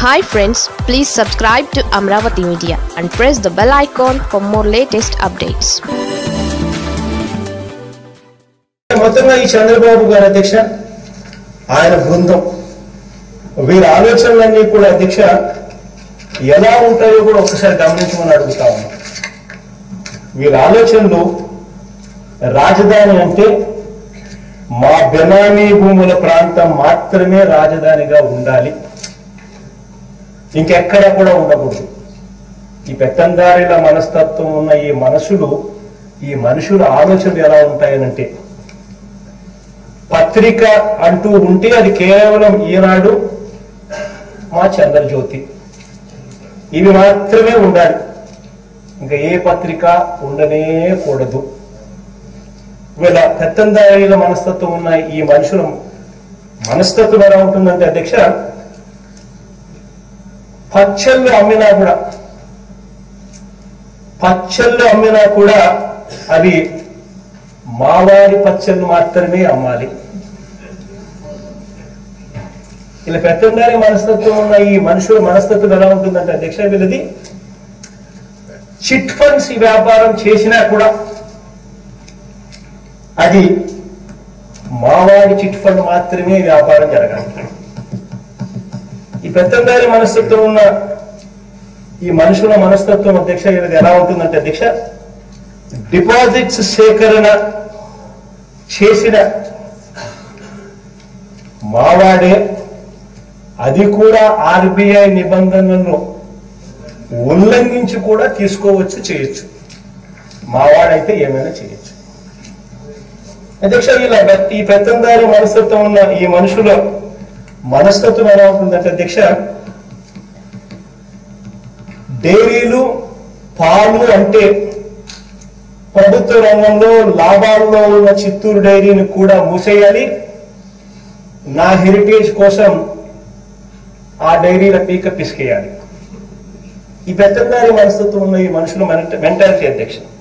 hi friends please subscribe to Amaravati media and press the bell icon for more latest updates మొత్తంగా ఈ చంద్రబాబు గారి అధ్యక్ష ఆయన బృందం వీరి ఆలోచనలన్నీ కూడా అధ్యక్ష ఎలా ఉంటాయో కూడా ఒకసారి గమనించమని అడుగుతా ఉన్నాం వీరి ఆలోచనలు రాజధాని అంటే మా బెనామీ భూముల ప్రాంతం మాత్రమే రాజధానిగా ఉండాలి ఇంకెక్కడ కూడా ఉండకూడదు ఈ పెత్తందారిల మనస్తత్వం ఉన్న ఈ మనసులు ఈ మనుషుల ఆలోచనలు ఎలా ఉంటాయనంటే పత్రిక అంటూ ఉంటే అది కేవలం ఈనాడు మా చంద్రజ్యోతి ఇవి మాత్రమే ఉండాలి ఇంకా ఏ పత్రిక ఉండనే కూడదు వీళ్ళ పెత్తందారీల మనస్తత్వం ఉన్న ఈ మనుషుల మనస్తత్వం ఎలా ఉంటుందంటే అధ్యక్ష పచ్చళ్ళు అమ్మినా కూడా పచ్చళ్ళు అమ్మినా కూడా అవి మావాడి పచ్చళ్ళు మాత్రమే అమ్మాలి ఇలా పెత్తందారి మనస్తత్వం ఉన్న ఈ మనుషుల మనస్తత్వం ఎలా ఉంటుందంటే అధ్యక్ష వీళ్ళది చిట్ ఫండ్స్ ఈ వ్యాపారం చేసినా కూడా అది మావాడి చిట్ ఫండ్ మాత్రమే వ్యాపారం జరగాలి ఈ పెత్తందారి మనస్తత్వం ఉన్న ఈ మనుషుల మనస్తత్వం అధ్యక్ష ఇది ఎలా ఉంటుందంటే అధ్యక్ష డిపాజిట్స్ సేకరణ చేసిన మావాడే అది కూడా ఆర్బిఐ నిబంధనలను ఉల్లంఘించి కూడా తీసుకోవచ్చు చేయొచ్చు మావాడైతే ఏమైనా చేయొచ్చు అధ్యక్ష ఇలా ఈ పెత్తందారి మనస్తత్వం ఉన్న ఈ మనుషుల మనస్తత్వం ఎలా ఉంటుందంటే అధ్యక్ష డైరీలు పాలు అంటే ప్రభుత్వ రంగంలో లాభాల్లో ఉన్న చిత్తూరు డైరీని కూడా మూసేయాలి నా హెరిటేజ్ కోసం ఆ డైరీల పీక పిసికేయాలి ఈ పెద్దందారి మనస్తత్వం ఉన్న ఈ మనుషుల మెంటాలిటీ అధ్యక్ష